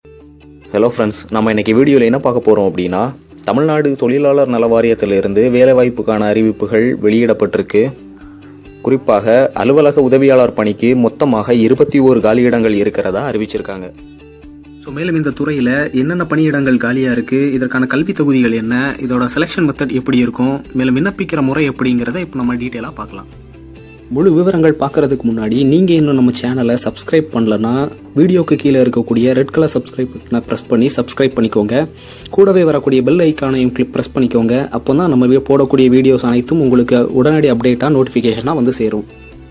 hello friends நம்ம இன்னைக்கு வீடியோவில் என்ன பார்க்க போகிறோம் அப்படின்னா தமிழ்நாடு தொழிலாளர் நல வாரியத்திலிருந்து வேலைவாய்ப்புக்கான அறிவிப்புகள் வெளியிடப்பட்டிருக்கு குறிப்பாக அலுவலக உதவியாளர் பணிக்கு மொத்தமாக இருபத்தி ஓரு காலியிடங்கள் இருக்கிறதா அறிவிச்சிருக்காங்க ஸோ மேலும் இந்த துறையில் என்னென்ன பணியிடங்கள் காலியாக இருக்குது இதற்கான கல்வி தொகுதிகள் என்ன இதோட செலெக்ஷன் மெத்தட் எப்படி இருக்கும் மேலும் விண்ணப்பிக்கிற முறை எப்படிங்கிறத இப்போ நம்ம டீட்டெயிலாக பார்க்கலாம் முழு விவரங்கள் பார்க்கறதுக்கு முன்னாடி நீங்கள் இன்னும் நம்ம சேனலை சப்ஸ்கிரைப் பண்ணலன்னா வீடியோக்கு கீழே இருக்கக்கூடிய ரெட் கலர் சப்ஸ்கிரைப் பட்டனை ப்ரெஸ் பண்ணி சப்ஸ்கிரைப் பண்ணிக்கோங்க கூடவே வரக்கூடிய பெல் ஐக்கானையும் கிளிக் ப்ரெஸ் பண்ணிக்கோங்க அப்போ தான் நம்ம வி- போடக்கூடிய வீடியோஸ் அனைத்தும் உங்களுக்கு உடனடி அப்டேட்டாக நோட்டிஃபிகேஷனாக வந்து சேரும்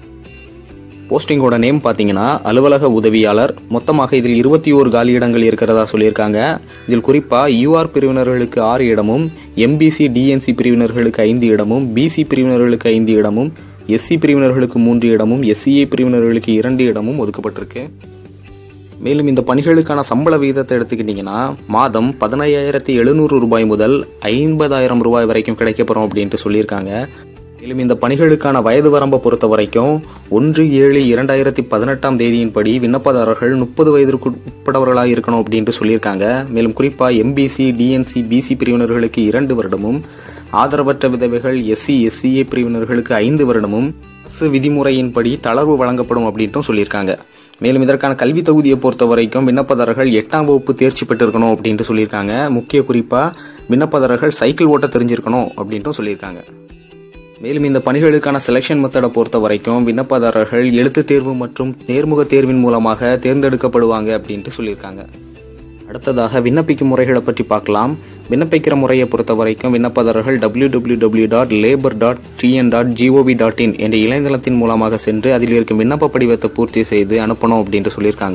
போஸ்டிங்கோட நேம் பார்த்தீங்கன்னா அலுவலக உதவியாளர் மொத்தமாக இதில் இருபத்தி ஓரு காலியிடங்கள் இருக்கிறதா சொல்லியிருக்காங்க இதில் குறிப்பாக யூஆர் பிரிவினர்களுக்கு ஆறு இடமும் எம்பிசி டிஎன்சி பிரிவினர்களுக்கு ஐந்து இடமும் பிசி பிரிவினர்களுக்கு ஐந்து இடமும் எஸ்சி பிரிவினர்களுக்கு மூன்று இடமும் எஸ்சிஏ பிரிவினர்களுக்கு இரண்டு இடமும் ஒதுக்கப்பட்டிருக்கு மேலும் இந்த பணிகளுக்கான சம்பள விகிதத்தை எடுத்துக்கிட்டிங்கன்னா மாதம் பதினையாயிரத்தி எழுநூறு ரூபாய் முதல் ஐம்பதாயிரம் ரூபாய் வரைக்கும் கிடைக்கப்பெறும் அப்படின்ட்டு சொல்லியிருக்காங்க மேலும் இந்த பணிகளுக்கான வயது வரம்பை பொறுத்த வரைக்கும் ஒன்று ஏழு இரண்டாயிரத்தி பதினெட்டாம் தேதியின்படி விண்ணப்பதாரர்கள் முப்பது வயதிற்கு உட்பட்டவர்களாக இருக்கணும் அப்படின்ட்டு சொல்லியிருக்காங்க மேலும் குறிப்பாக எம்பிசி டிஎன்சி பிசி பிரிவினர்களுக்கு இரண்டு வருடமும் ஆதரவற்ற விதவைகள் எஸ்சி எஸ்சிஏ பிரிவினர்களுக்கு ஐந்து வருடமும் அரசு விதிமுறையின்படி தளர்வு வழங்கப்படும் அப்படின்ட்டும் சொல்லியிருக்காங்க மேலும் இதற்கான கல்வி தொகுதியை பொறுத்த வரைக்கும் விண்ணப்பதாரர்கள் எட்டாம் வகுப்பு தேர்ச்சி பெற்றிருக்கணும் அப்படின்ட்டு சொல்லியிருக்காங்க முக்கிய குறிப்பா விண்ணப்பதாரர்கள் சைக்கிள் ஓட்ட தெரிஞ்சிருக்கணும் அப்படின்ட்டும் சொல்லியிருக்காங்க மேலும் இந்த பணிகளுக்கான செலெக்ஷன் மெத்தடை பொறுத்த வரைக்கும் விண்ணப்பதாரர்கள் எழுத்துத் தேர்வு மற்றும் நேர்முக தேர்வின் மூலமாக தேர்ந்தெடுக்கப்படுவாங்க அப்படின்ட்டு சொல்லியிருக்காங்க அடுத்ததாக விண்ணப்பிக்கும் முறைகளை பற்றி பார்க்கலாம் விண்ணப்பிக்கிற முறையை பொறுத்த வரைக்கும் விண்ணப்பதாரர்கள் W W W dot labour dot TN dot GOV dot in என்ற இணையதளத்தின் மூலமாக சென்று அதில் இருக்கும் விண்ணப்ப படிவத்தை பூர்த்தி செய்து அனுப்பணும் அப்படின்ட்டு சொல்லியிருக்காங்க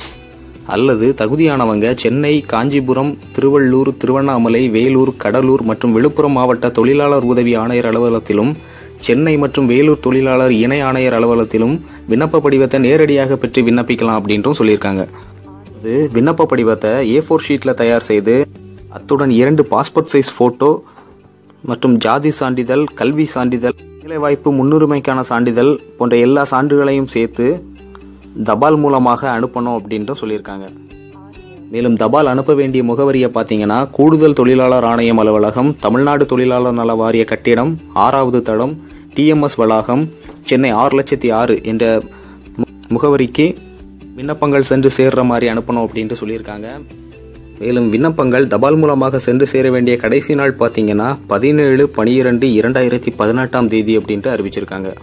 அல்லது தகுதியானவங்க சென்னை காஞ்சிபுரம் திருவள்ளூர் திருவண்ணாமலை வேலூர் கடலூர் மற்றும் விழுப்புரம் மாவட்ட தொழிலாளர் உதவி ஆணையர் அலுவலகத்திலும் சென்னை மற்றும் வேலூர் தொழிலாளர் இணை ஆணையர் அலுவலகத்திலும் விண்ணப்ப படிவத்தை நேரடியாக பெற்று விண்ணப்பிக்கலாம் அப்படின்ட்டும் சொல்லியிருக்காங்க இது விண்ணப்ப படிவத்தை ஏ ஃபோர் ஷீட்டில் தயார் செய்து அத்துடன் இரண்டு பாஸ்போர்ட் சைஸ் ஃபோட்டோ மற்றும் ஜாதி சான்றிதழ் கல்வி சான்றிதழ் வேலைவாய்ப்பு முன்னுரிமைக்கான சான்றிதழ் போன்ற எல்லா சான்றுகளையும் சேர்த்து தபால் மூலமாக அனுப்பணும் அப்படின்ட்டு சொல்லியிருக்காங்க மேலும் தபால் அனுப்ப வேண்டிய முகவரியை பார்த்தீங்கன்னா கூடுதல் தொழிலாளர் ஆணையம் அலுவலகம் தமிழ்நாடு தொழிலாளர் நல வாரிய கட்டிடம் ஆறாவது தளம் டிஎம்எஸ் வளாகம் சென்னை ஆறு லட்சத்தி ஆறு என்ற மு- முகவரிக்கு விண்ணப்பங்கள் சென்று சேர்ற மாதிரி அனுப்பணும் அப்படின்ட்டு சொல்லியிருக்காங்க மேலும் விண்ணப்பங்கள் தபால் மூலமாக சென்று சேர வேண்டிய கடைசி நாள் பார்த்தீங்கன்னா பதினேழு பனிரெண்டு இரண்டாயிரத்தி பதினெட்டாம் தேதி அப்படின்ட்டு அறிவிச்சிருக்காங்க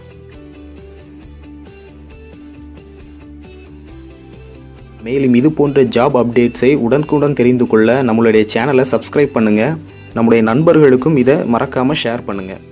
மேலும் இது போன்ற ஜாப் அப்டேட்ஸை உடனுக்குடன் தெரிந்து கொள்ள நம்மளுடைய சேனலை சப்ஸ்கிரைப் பண்ணுங்க நம்முடைய நண்பர்களுக்கும் இதை மறக்காம ஷேர் பண்ணுங்க